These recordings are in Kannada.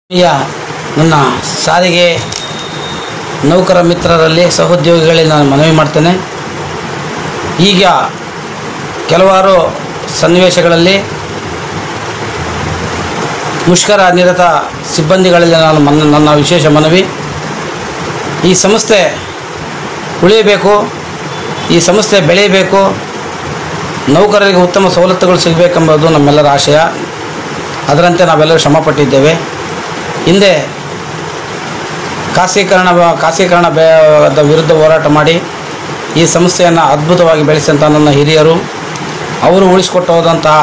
ಯ ನನ್ನ ಸಾರಿಗೆ ನೌಕರ ಮಿತ್ರರಲ್ಲಿ ಸಹೋದ್ಯೋಗಿಗಳಿಗೆ ನಾನು ಮನವಿ ಮಾಡ್ತೇನೆ ಈಗ ಕೆಲವಾರು ಸನ್ನಿವೇಶಗಳಲ್ಲಿ ಮುಷ್ಕರ ನಿರತ ಸಿಬ್ಬಂದಿಗಳಲ್ಲಿ ನಾನು ಮನ ನನ್ನ ವಿಶೇಷ ಮನವಿ ಈ ಸಂಸ್ಥೆ ಉಳಿಯಬೇಕು ಈ ಸಂಸ್ಥೆ ಬೆಳೆಯಬೇಕು ನೌಕರರಿಗೆ ಉತ್ತಮ ಸವಲತ್ತುಗಳು ಸಿಗಬೇಕೆಂಬುದು ನಮ್ಮೆಲ್ಲರ ಆಶಯ ಅದರಂತೆ ನಾವೆಲ್ಲರೂ ಶ್ರಮಪಟ್ಟಿದ್ದೇವೆ ಹಿಂದೆ ಖಾಸಗೀಕರಣ ಖಾಸಗೀಕರಣ ಬೇ ದ ವಿರುದ್ಧ ಹೋರಾಟ ಮಾಡಿ ಈ ಸಂಸ್ಥೆಯನ್ನು ಅದ್ಭುತವಾಗಿ ಬೆಳೆಸಿದಂಥ ನನ್ನ ಹಿರಿಯರು ಅವರು ಉಳಿಸ್ಕೊಟ್ಟು ಹೋದಂತಹ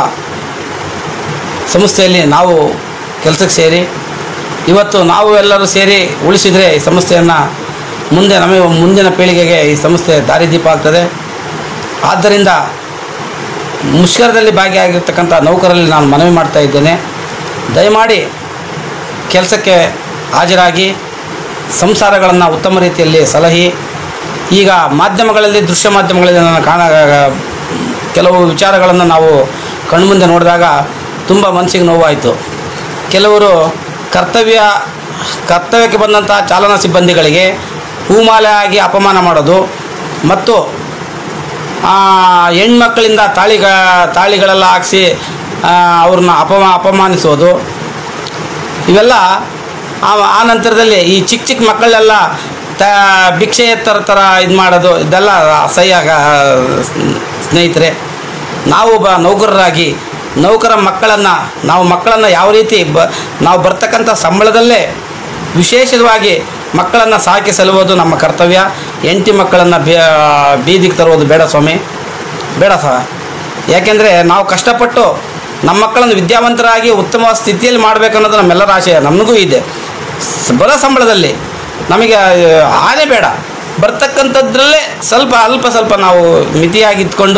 ಸಂಸ್ಥೆಯಲ್ಲಿ ನಾವು ಕೆಲಸಕ್ಕೆ ಸೇರಿ ಇವತ್ತು ನಾವು ಎಲ್ಲರೂ ಸೇರಿ ಉಳಿಸಿದರೆ ಈ ಸಂಸ್ಥೆಯನ್ನು ಮುಂದೆ ನಮಗೆ ಮುಂದಿನ ಪೀಳಿಗೆಗೆ ಈ ಸಂಸ್ಥೆ ದಾರಿದೀಪ ಆಗ್ತದೆ ಆದ್ದರಿಂದ ಮುಷ್ಕರದಲ್ಲಿ ಭಾಗಿಯಾಗಿರ್ತಕ್ಕಂಥ ನೌಕರಲ್ಲಿ ನಾನು ಮನವಿ ಮಾಡ್ತಾ ಇದ್ದೇನೆ ದಯಮಾಡಿ ಕೆಲಸಕ್ಕೆ ಹಾಜರಾಗಿ ಸಂಸಾರಗಳನ್ನು ಉತ್ತಮ ರೀತಿಯಲ್ಲಿ ಸಲಹಿ ಈಗ ಮಾಧ್ಯಮಗಳಲ್ಲಿ ದೃಶ್ಯ ಮಾಧ್ಯಮಗಳಲ್ಲಿ ನಾನು ಕಾಣ ಕೆಲವು ವಿಚಾರಗಳನ್ನು ನಾವು ಕಣ್ಮುಂದೆ ನೋಡಿದಾಗ ತುಂಬ ಮನಸ್ಸಿಗೆ ನೋವಾಯಿತು ಕೆಲವರು ಕರ್ತವ್ಯ ಕರ್ತವ್ಯಕ್ಕೆ ಬಂದಂಥ ಚಾಲನಾ ಸಿಬ್ಬಂದಿಗಳಿಗೆ ಹೂಮಾಲೆ ಆಗಿ ಅಪಮಾನ ಮಾಡೋದು ಮತ್ತು ಆ, ಹೆಣ್ಮಕ್ಕಳಿಂದ ತಾಳಿಗ ತಾಳಿಗಳೆಲ್ಲ ಹಾಕ್ಸಿ ಆ, ಅವ್ರನ್ನ ಅಪಮಾ ಅಪಮಾನಿಸೋದು ಇವೆಲ್ಲ ಆ ಆ ನಂತರದಲ್ಲಿ ಈ ಚಿಕ್ಕ ಚಿಕ್ಕ ಮಕ್ಕಳೆಲ್ಲ ತ ಭಿಕ್ಷೆ ಎತ್ತರ ಥರ ಇದು ಮಾಡೋದು ಇದೆಲ್ಲ ಅಸಹ್ಯ ಆ, ಸ್ನೇಹಿತರೆ ನಾವು ಒಬ್ಬ ನೌಕರರಾಗಿ ನೌಕರ ಮಕ್ಕಳನ್ನು ನಾವು ಮಕ್ಕಳನ್ನು ಯಾವ ರೀತಿ ಬ ನಾವು ಬರ್ತಕ್ಕಂಥ ಸಂಬಳದಲ್ಲೇ ವಿಶೇಷವಾಗಿ ಮಕ್ಕಳನ್ನು ಸಾಕಿ ಸಲುವುದು ನಮ್ಮ ಕರ್ತವ್ಯ ಹೆಂಡತಿ ಮಕ್ಕಳನ್ನು ಬೇ ಬೀದಿಗೆ ತರುವುದು ಬೇಡ ಸ್ವಾಮಿ ಬೇಡ ಸಹ ಯಾಕೆಂದರೆ ನಾವು ಕಷ್ಟಪಟ್ಟು ನಮ್ಮ ಮಕ್ಕಳನ್ನು ವಿದ್ಯಾವಂತರಾಗಿ ಉತ್ತಮ ಸ್ಥಿತಿಯಲ್ಲಿ ಮಾಡಬೇಕನ್ನೋದು ನಮ್ಮೆಲ್ಲರ ಆಶಯ ನಮಗೂ ಇದೆ ಸ- ಬರೋ ಸಂಬಳದಲ್ಲಿ ನಮಗೆ ಆನೆ ಬೇಡ ಬರ್ತಕ್ಕಂಥದ್ರಲ್ಲೇ ಸ್ವಲ್ಪ ಅಲ್ಪ ಸ್ವಲ್ಪ ನಾವು ಮಿತಿಯಾಗಿ ಇದ್ಕೊಂಡು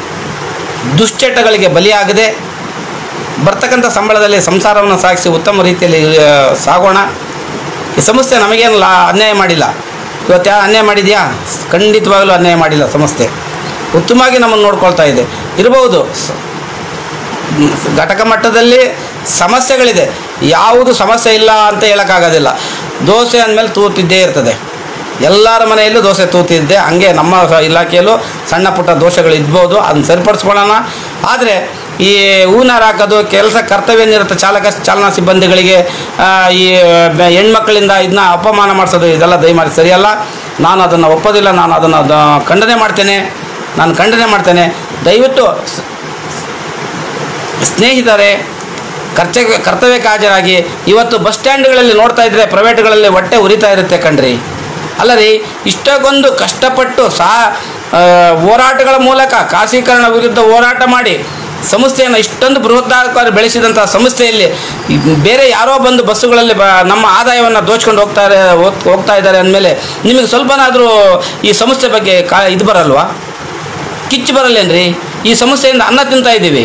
ದುಶ್ಚಟಗಳಿಗೆ ಬಲಿಯಾಗದೆ ಬರ್ತಕ್ಕಂಥ ಸಂಬಳದಲ್ಲಿ ಸಂಸಾರವನ್ನು ಸಾಗಿಸಿ ಉತ್ತಮ ರೀತಿಯಲ್ಲಿ ಆ, ಸಾಗೋಣ ಈ ಸಂಸ್ಥೆ ನಮಗೇನು ಲಾ ಅನ್ಯಾಯ ಮಾಡಿಲ್ಲ ಇವತ್ತು ಯಾ ಅನ್ಯಾಯ ಮಾಡಿದೆಯಾ ಖಂಡಿತವಾಗಲೂ ಅನ್ಯಾಯ ಮಾಡಿಲ್ಲ ಸಂಸ್ಥೆ ಉತ್ತಮವಾಗಿ ನಮ್ಮನ್ನು ನೋಡ್ಕೊಳ್ತಾ ಇದೆ ಇರಬಹುದು ಸ- ಮ್, ಘಟಕ ಮಟ್ಟದಲ್ಲಿ ಸಮಸ್ಯೆಗಳಿದೆ ಯಾವುದು ಸಮಸ್ಯೆ ಇಲ್ಲ ಅಂತ ಹೇಳೋಕ್ಕಾಗೋದಿಲ್ಲ ದೋಸೆ ಅಂದಮೇಲೆ ತೂತಿದ್ದೇ ಇರ್ತದೆ ಎಲ್ಲರ ಮನೆಯಲ್ಲೂ ದೋಸೆ ತೂತಿದ್ದೆ ಹಂಗೆ ನಮ್ಮ ಸ- ಇಲಾಖೆಯಲ್ಲೂ ಸಣ್ಣ ಪುಟ್ಟ ದೋಷಗಳು ಇದ್ಬೋದು ಅದನ್ನ ಸರಿಪಡಿಸ್ಕೊಳ್ಳೋಣ ಆದರೆ ಈ ಹೂನಾರ ಹಾಕೋದು ಕೆಲಸ ಕರ್ತವ್ಯ ನಿರತ ಚಾಲಕ ಚಾಲನಾ ಸಿಬ್ಬಂದಿಗಳಿಗೆ ಆ, ಈ ಬೆ- ಹೆಣ್ಮಕ್ಳಿಂದ ಇದನ್ನ ಅಪಮಾನ ಮಾಡಿಸೋದು ಇದೆಲ್ಲ ದಯಮಾಡಿ ಸರಿಯಲ್ಲ ನಾನು ಅದನ್ನು ಒಪ್ಪೋದಿಲ್ಲ ನಾನು ಅದನ್ನು ದ- ಖಂಡನೆ ಮಾಡ್ತೇನೆ ನಾನು ಖಂಡನೆ ಮಾಡ್ತೇನೆ ದಯವಿಟ್ಟು ಸ್- ಸ್ನೇಹಿತರೆ ಕರ್ತವ್ಯ ಕರ್ತವ್ಯಕ್ಕೆ ಹಾಜರಾಗಿ ಇವತ್ತು ಬಸ್ ಸ್ಟ್ಯಾಂಡ್ಗಳಲ್ಲಿ ನೋಡ್ತಾ ಇದ್ದರೆ ಪ್ರೈವೇಟ್ಗಳಲ್ಲಿ ಹೊಟ್ಟೆ ಉರಿತಾ ಇರುತ್ತೆ ಕಣ್ರಿ ಅಲ್ಲ ರೀ ಇಷ್ಟಕ್ಕೊಂದು ಕಷ್ಟಪಟ್ಟು ಸಹ ಆ, ಹೋರಾಟಗಳ ಮೂಲಕ ಖಾಸಗೀಕರಣ ವಿರುದ್ಧ ಹೋರಾಟ ಮಾಡಿ ಸಂಸ್ಥೆಯನ್ನು ಇಷ್ಟೊಂದು ಬೃಹತ್ತಾಕಾರಿ ಬೆಳೆಸಿದಂಥ ಸಂಸ್ಥೆಯಲ್ಲಿ ಈ ಬೇರೆ ಯಾರೋ ಬಂದು ಬಸ್ಸುಗಳಲ್ಲಿ ಬ ನಮ್ಮ ಆದಾಯವನ್ನು ದೋಚ್ಕೊಂಡು ಹೋಗ್ತಾರೆ ಹೋಗ್- ಹೋಗ್ತಾ ಇದ್ದಾರೆ ಅಂದಮೇಲೆ ನಿಮಗೆ ಸ್ವಲ್ಪನಾದರೂ ಈ ಸಂಸ್ಥೆ ಬಗ್ಗೆ ಕಾ ಇದು ಬರಲ್ವಾ ಕಿಚ್ಚು ಬರಲ್ಲೇನ್ರಿ ಈ ಸಮಸ್ಯೆಯಿಂದ ಅನ್ನ ತಿಂತಾ ಇದ್ದೀವಿ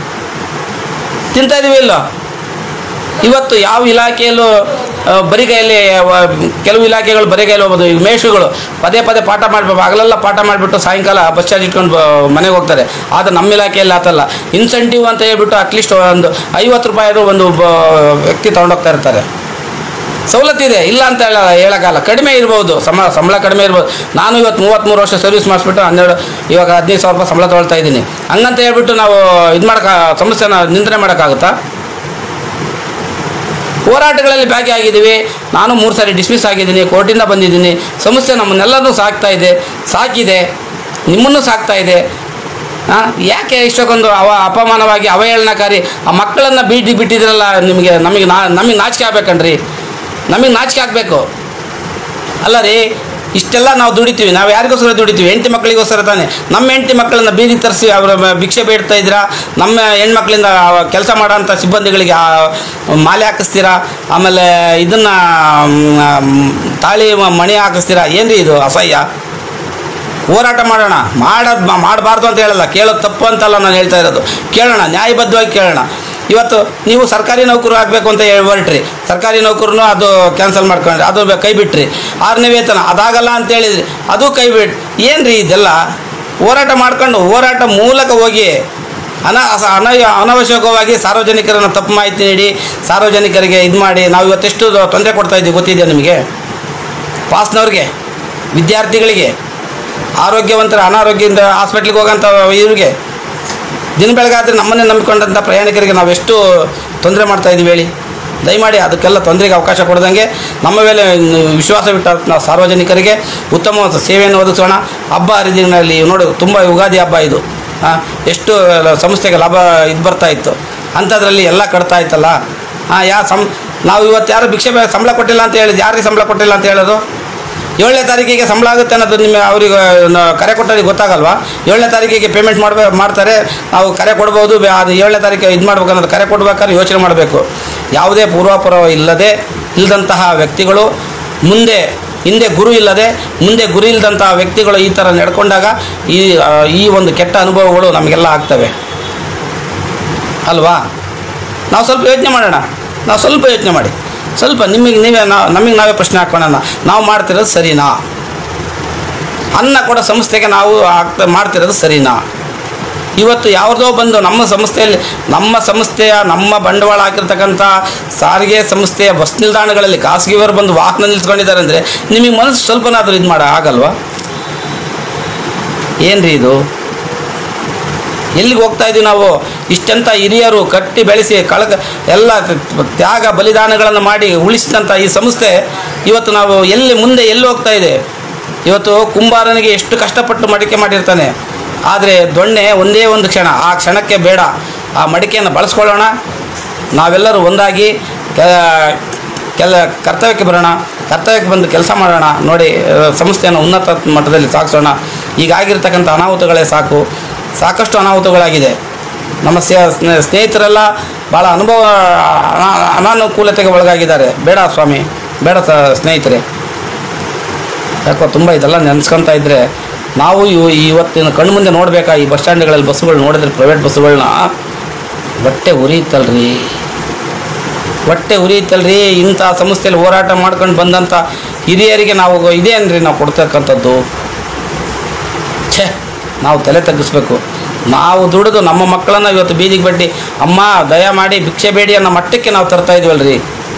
ತಿಂತಾ ಇದೀವಿ ಇಲ್ಲೋ ಇವತ್ತು ಯಾವ ಇಲಾಖೆಯಲ್ಲೂ ಆ, ಬರಿಗೈಯಲ್ಲಿ ವ- ಕೆಲವು ಇಲಾಖೆಗಳು ಬರಿಗೈಯಲ್ಲಿ ಹೋಗ್ಬೋದು ಈಗ ಮೇಷಗಳು ಪದೇ ಪದೇ ಪಾಠ ಮಾಡಬೇಕು ಹಗಲೆಲ್ಲ ಪಾಠ ಮಾಡಿಬಿಟ್ಟು ಸಾಯಂಕಾಲ ಬಸ್ ಚಾರ್ಜ್ ಇಟ್ಕೊಂಡು ಬ- ಮನೆಗೆ ಹೋಗ್ತಾರೆ ಆದರೆ ನಮ್ಮ ಇಲಾಖೆಯಲ್ಲಿ ಆತಲ್ಲ ಇನ್ಸೆಂಟಿವ್ ಅಂತ ಹೇಳ್ಬಿಟ್ಟು ಅಟ್ಲೀಸ್ಟ್ ಒಂದು ಐವತ್ತು ರೂಪಾಯಿದು ಒಂದು ಬ- ವ್ಯಕ್ತಿ ತೊಗೊಂಡೋಗ್ತಾ ಇರ್ತಾರೆ ಸವಲತ್ತಿದೆ ಇಲ್ಲ ಅಂತ ಹೇಳ ಹೇಳೋಕ್ಕಲ್ಲ ಕಡಿಮೆ ಇರ್ಬೋದು ಸಂಬಳ ಸಂಬಳ ಕಡಿಮೆ ಇರ್ಬೋದು ನಾನು ಇವತ್ತು ಮೂವತ್ತ್ಮೂರು ವರ್ಷ ಸರ್ವಿಸ್ ಮಾಡಿಸ್ಬಿಟ್ಟು ಹನ್ನೆರಡು ಇವಾಗ ಹದಿನೈದು ಸಾವಿರ ರೂಪಾಯಿ ಸಂಬಳ ತೊಗೊಳ್ತಾ ಇದ್ದೀನಿ ಹಂಗಂತ ಹೇಳ್ಬಿಟ್ಟು ನಾವು ಇದು ಮಾಡೋಕೆ ಸಮಸ್ಯೆನ ನಿಂದನೆ ಮಾಡೋಕ್ಕಾಗುತ್ತಾ ಹೋರಾಟಗಳಲ್ಲಿ ಭಾಗಿಯಾಗಿದ್ದೀವಿ ನಾನು ಮೂರು ಸಾರಿ ಡಿಸ್ಮಿಸ್ ಆಗಿದ್ದೀನಿ ಕೋರ್ಟಿಂದ ಬಂದಿದ್ದೀನಿ ಸಂಸ್ಥೆ ನಮ್ಮನ್ನೆಲ್ಲರನ್ನೂ ಸಾಕ್ತಾ ಇದೆ ಸಾಕಿದೆ ನಿಮ್ಮನ್ನು ಸಾಕ್ತಾ ಇದೆ ಆ, ಯಾಕೆ ಇಷ್ಟಕ್ಕೊಂದು ಅವ ಅಪಮಾನವಾಗಿ ಅವಹೇಳನಕಾರಿ ಆ ಮಕ್ಕಳನ್ನು ಬೀದಿ ಬಿಟ್ಟಿದ್ರಲ್ಲ ನಿಮಗೆ ನಮಗೆ ನಾ ನಮಗೆ ನಾಚಿಕೆ ಆಗ್ಬೇಕನ್ರಿ ನಮಗೆ ನಾಚಿಕೆ ಆಗಬೇಕು ಅಲ್ಲ ರೀ ಇಷ್ಟೆಲ್ಲ ನಾವು ದುಡಿತೀವಿ ನಾವು ಯಾರಿಗೋಸ್ಕರ ದುಡಿತೀವಿ ಹೆಂಡತಿ ಮಕ್ಕಳಿಗೋಸ್ಕರ ತಾನೆ ನಮ್ಮ ಹೆಂಡತಿ ಮಕ್ಕಳನ್ನ ಬೀದಿಗೆ ತರಿಸಿ ಅವರ ಮ- ಭಿಕ್ಷೆ ಬೇಡ್ತಾ ಇದ್ದೀರಾ ನಮ್ಮ ಹೆಣ್ಮಕ್ಳಿಂದ ಕೆಲಸ ಮಾಡೋಂಥ ಸಿಬ್ಬಂದಿಗಳಿಗೆ ಆ ಮಾಲೆ ಹಾಕಿಸ್ತೀರಾ ಆಮೇಲೆ ಇದನ್ನು ತಾಳಿ ಮ- ಮಣಿ ಹಾಕಿಸ್ತೀರಾ ಏನ್ರಿ ಇದು ಅಸಹ್ಯ ಹೋರಾಟ ಮಾಡೋಣ ಮಾಡೋದು ಮಾಡಬಾರ್ದು ಅಂತ ಹೇಳಲ್ಲ ಕೇಳೋದು ತಪ್ಪು ಅಂತಲ್ಲ ನಾನು ಹೇಳ್ತಾ ಇರೋದು ಕೇಳೋಣ ನ್ಯಾಯಬದ್ಧವಾಗಿ ಕೇಳೋಣ ಇವತ್ತು ನೀವು ಸರ್ಕಾರಿ ನೌಕರು ಆಗಬೇಕು ಅಂತ ಹೇಳಿ ಹೊರಟ್ರಿ ಸರ್ಕಾರಿ ನೌಕರನು ಅದು ಕ್ಯಾನ್ಸಲ್ ಮಾಡ್ಕೊಂಡ್ರಿ ಅದು ಬೆ- ಕೈ ಬಿಟ್ರಿ ಆರನೇ ವೇತನ ಅದಾಗಲ್ಲ ಅಂತ ಹೇಳಿದ್ರಿ ಅದು ಕೈ ಬಿಟ್ಟು ಏನು ರೀ ಇದೆಲ್ಲ ಹೋರಾಟ ಮಾಡ್ಕೊಂಡು ಹೋರಾಟ ಮೂಲಕ ಹೋಗಿ ಅನ ಅಸ- ಅನ ಅನವಶ್ಯಕವಾಗಿ ಸಾರ್ವಜನಿಕರನ್ನು ತಪ್ಪು ಮಾಹಿತಿ ನೀಡಿ ಸಾರ್ವಜನಿಕರಿಗೆ ಇದು ಮಾಡಿ ನಾವು ಇವತ್ತೆಷ್ಟು ತೊಂದರೆ ಕೊಡ್ತಾ ಇದ್ದೀವಿ ಗೊತ್ತಿದೆಯಾ ನಿಮಗೆ ಪಾಸ್ನವ್ರಿಗೆ ವಿದ್ಯಾರ್ಥಿಗಳಿಗೆ ಆರೋಗ್ಯವಂತರ ಅನಾರೋಗ್ಯದಿಂದ ಹಾಸ್ಪಿಟ್ಲಿಗೆ ಹೋಗೋಂಥ ಇವ್ರಿಗೆ ದಿನ ಬೆಳಗಾದ್ರೆ ನಮ್ಮನ್ನೇ ನಂಬಿಕೊಂಡಂಥ ಪ್ರಯಾಣಿಕರಿಗೆ ನಾವು ಎಷ್ಟು ತೊಂದರೆ ಮಾಡ್ತಾ ಇದ್ದೀವಿ ಹೇಳಿ ದಯಮಾಡಿ ಅದಕ್ಕೆಲ್ಲ ತೊಂದರೆಗೆ ಅವಕಾಶ ಕೊಡದಂಗೆ ನಮ್ಮ ಮೇಲೆ ವಿಶ್ವಾಸವಿಟ್ಟ ನಾವು ಸಾರ್ವಜನಿಕರಿಗೆ ಉತ್ತಮ ಸೇವೆಯನ್ನು ಒದಗಿಸೋಣ ಹಬ್ಬ ಹರಿದಿನಲ್ಲಿ ನೋಡಿ ತುಂಬ ಯುಗಾದಿ ಹಬ್ಬ ಇದು ಆ, ಎಷ್ಟು ಸಂಸ್ಥೆಗೆ ಲಾಭ ಇದು ಬರ್ತಾ ಇತ್ತು ಅಂಥದ್ರಲ್ಲಿ ಎಲ್ಲ ಕಟ್ತಾ ಇತ್ತಲ್ಲ ಹಾಂ ಯಾ ಸಂ ನಾವು ಇವತ್ತು ಯಾರು ಭಿಕ್ಷೆ ಬೇ- ಸಂಬಳ ಕೊಟ್ಟಿಲ್ಲ ಅಂತ ಹೇಳಿದ್ದು ಯಾರಿಗೆ ಸಂಬಳ ಕೊಟ್ಟಿಲ್ಲ ಅಂತ ಹೇಳೋದು ಏಳನೇ ತಾರೀಕಿಗೆ ಸಂಬಳ ಆಗುತ್ತೆ ಅನ್ನೋದು ನಿಮ್ಮ ಅವರಿಗೆ ನ- ಕರೆ ಕೊಟ್ಟರಿಗೆ ಗೊತ್ತಾಗಲ್ವಾ ಏಳನೇ ತಾರೀಕಿಗೆ ಪೇಮೆಂಟ್ ಮಾಡಬೇ ಮಾಡ್ತಾರೆ ನಾವು ಕರೆ ಕೊಡ್ಬೋದು ಬೆ- ಅದು ಏಳನೇ ತಾರೀಕು ಇದು ಮಾಡ್ಬೇಕು ಅನ್ನೋದು ಕರೆ ಕೊಡ್ಬೇಕಾದ್ರೆ ಯೋಚನೆ ಮಾಡಬೇಕು ಯಾವುದೇ ಪೂರ್ವಾಪರ ಇಲ್ಲದೆ ಇಲ್ಲದಂತಹ ವ್ಯಕ್ತಿಗಳು ಮುಂದೆ ಹಿಂದೆ ಗುರು ಇಲ್ಲದೆ ಮುಂದೆ ಗುರಿ ಇಲ್ಲದಂತಹ ವ್ಯಕ್ತಿಗಳು ಈ ಥರ ನಡ್ಕೊಂಡಾಗ ಈ ಆ, ಈ ಒಂದು ಕೆಟ್ಟ ಅನುಭವಗಳು ನಮಗೆಲ್ಲ ಆಗ್ತವೆ ಅಲ್ವಾ ನಾವು ಸ್ವಲ್ಪ ಯೋಚನೆ ಮಾಡೋಣ ನಾವು ಸ್ವಲ್ಪ ಯೋಚನೆ ಮಾಡಿ ಸ್ವಲ್ಪ ನಿಮಗೆ ನೀವೇ ನಾವು ನಮಗೆ ನಾವೇ ಪ್ರಶ್ನೆ ಹಾಕೋಣ ನಾವು ಮಾಡ್ತಿರೋದು ಸರಿನಾ ಅನ್ನ ಕೊಡೋ ಸಂಸ್ಥೆಗೆ ನಾವು ಆಗ್ತಾ ಮಾಡ್ತಿರೋದು ಸರಿನಾ ಇವತ್ತು ಯಾವುದೋ ಬಂದು ನಮ್ಮ ಸಂಸ್ಥೆಯಲ್ಲಿ ನಮ್ಮ ಸಂಸ್ಥೆಯ ನಮ್ಮ ಬಂಡವಾಳ ಹಾಕಿರ್ತಕ್ಕಂಥ ಸಾರಿಗೆ ಸಂಸ್ಥೆಯ ಬಸ್ ನಿಲ್ದಾಣಗಳಲ್ಲಿ ಖಾಸಗಿಯವರು ಬಂದು ವಾಹನ ನಿಲ್ಸ್ಕೊಂಡಿದ್ದಾರೆ ಅಂದರೆ ನಿಮಗೆ ಮನಸ್ಸು ಸ್ವಲ್ಪನಾದರೂ ಇದು ಮಾಡ ಆಗಲ್ವಾ ಏನ್ರಿ ಇದು ಎಲ್ಲಿಗೆ ಹೋಗ್ತಾ ಇದ್ದೀವಿ ನಾವು ಇಷ್ಟಂತ ಹಿರಿಯರು ಕಟ್ಟಿ ಬೆಳೆಸಿ ಕಳಕ ಎಲ್ಲ ತ್ಯಾಗ ಬಲಿದಾನಗಳನ್ನು ಮಾಡಿ ಉಳಿಸಿದಂಥ ಈ ಸಂಸ್ಥೆ ಇವತ್ತು ನಾವು ಎಲ್ಲಿ ಮುಂದೆ ಎಲ್ಲಿ ಹೋಗ್ತಾ ಇದೆ ಇವತ್ತು ಕುಂಬಾರನಿಗೆ ಎಷ್ಟು ಕಷ್ಟಪಟ್ಟು ಮಡಿಕೆ ಮಾಡಿರ್ತಾನೆ ಆದರೆ ದೊಣ್ಣೆ ಒಂದೇ ಒಂದು ಕ್ಷಣ ಆ ಕ್ಷಣಕ್ಕೆ ಬೇಡ ಆ ಮಡಿಕೆಯನ್ನು ಬಳಸ್ಕೊಳ್ಳೋಣ ನಾವೆಲ್ಲರೂ ಒಂದಾಗಿ ಕೆ- ಕೆಲ ಕರ್ತವ್ಯಕ್ಕೆ ಬರೋಣ ಕರ್ತವ್ಯಕ್ಕೆ ಬಂದು ಕೆಲಸ ಮಾಡೋಣ ನೋಡಿ ಆ, ಸಂಸ್ಥೆಯನ್ನು ಉನ್ನತ ಮಟ್ಟದಲ್ಲಿ ಸಾಗಿಸೋಣ ಈಗಾಗಿರ್ತಕ್ಕಂಥ ಅನಾಹುತಗಳೇ ಸಾಕು ಸಾಕಷ್ಟು ಅನಾಹುತಗಳಾಗಿದೆ ನಮ್ಮ ಸ್ನೇ- ಸ್ನೇ- ಸ್ನೇಹಿತರೆಲ್ಲ ಭಾಳ ಅನುಭವ ಅನಾ- ಅನಾನುಕೂಲತೆಗೆ ಒಳಗಾಗಿದ್ದಾರೆ ಬೇಡ ಸ್ವಾಮಿ ಬೇಡ ಸ- ಸ್ನೇಹಿತರೆ ಯಾಕೋ ತುಂಬ ಇದೆಲ್ಲ ನೆನೆಸ್ಕೊತಾ ಇದ್ದರೆ ನಾವು ಇವು ಇವತ್ತಿನ ಕಣ್ಣು ಮುಂದೆ ನೋಡಬೇಕಾ ಈ ಬಸ್ ಸ್ಟ್ಯಾಂಡ್ಗಳಲ್ಲಿ ಬಸ್ಸುಗಳು ನೋಡಿದ್ರೆ ಪ್ರೈವೇಟ್ ಬಸ್ಸುಗಳನ್ನ ಹೊಟ್ಟೆ ಉರಿಯುತ್ತಲ್ರಿ ಹೊಟ್ಟೆ ಉರಿಯುತ್ತಲ್ರಿ ಇಂಥ ಸಂಸ್ಥೆಯಲ್ಲಿ ಹೋರಾಟ ಮಾಡ್ಕೊಂಡು ಬಂದಂಥ ಹಿರಿಯರಿಗೆ ನಾವು ಇದೇನ್ರಿ ನಾವು ಕೊಡ್ತಕ್ಕಂಥದ್ದು ಛೇ ನಾವು ತಲೆ ತಗ್ಗಿಸ್ಬೇಕು ನಾವು ದುಡಿದು ನಮ್ಮ ಮಕ್ಕಳನ್ನ ಇವತ್ತು ಬೀದಿಗೆ ಬಡ್ಡಿ ಅಮ್ಮ ದಯ ಮಾಡಿ ಭಿಕ್ಷೆ ಬೇಡಿ ಅನ್ನೋ ಮಟ್ಟಕ್ಕೆ ನಾವು ತರ್ತಾ ಇದೀವಲ್ರಿ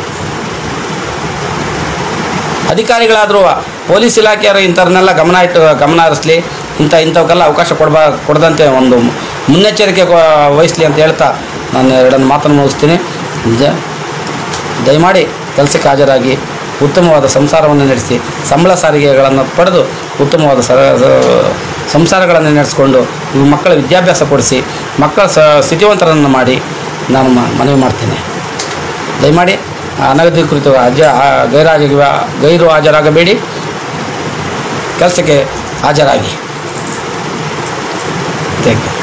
ಅಧಿಕಾರಿಗಳಾದರೂ ಪೊಲೀಸ್ ಇಲಾಖೆಯವರು ಇಂಥವ್ರನ್ನೆಲ್ಲ ಗಮನ ಇಟ್ಟು ಗಮನ ಹರಿಸ್ಲಿ ಇಂಥ ಇಂಥವಕ್ಕೆಲ್ಲ ಅವಕಾಶ ಕೊಡ್ಬಾ ಕೊಡದಂತೆ ಒಂದು ಮುನ್ನೆಚ್ಚರಿಕೆ ಕೊ- ವಹಿಸ್ಲಿ ಅಂತ ಹೇಳ್ತಾ ನಾನು ಎರಡನ್ನು ಮಾತನ್ನು ಮುಗಿಸ್ತೀನಿ ಜ ದಯಮಾಡಿ ಕೆಲಸಕ್ಕೆ ಹಾಜರಾಗಿ ಉತ್ತಮವಾದ ಸಂಸಾರವನ್ನು ನಡೆಸಿ ಸಂಬಳ ಸಾರಿಗೆಗಳನ್ನು ಪಡೆದು ಉತ್ತಮವಾದ ಸರ ಸಂಸಾರಗಳನ್ನು ನಡೆಸ್ಕೊಂಡು ಇವು ಮಕ್ಕಳ ವಿದ್ಯಾಭ್ಯಾಸ ಕೊಡಿಸಿ ಮಕ್ಕಳ ಸ ಸ್ಥಿತಿವಂತರನ್ನು ಮಾಡಿ ನಾನು ಮ- ಮನವಿ ಮಾಡ್ತೀನಿ ದಯಮಾಡಿ ಅನಧಿಕೃತ ಅಜ ಆ- ಗೈರಾಜ ಗೈರು ಹಾಜರಾಗಬೇಡಿ ಕೆಲಸಕ್ಕೆ ಹಾಜರಾಗಿ ಥ್ಯಾಂಕ್ ಯು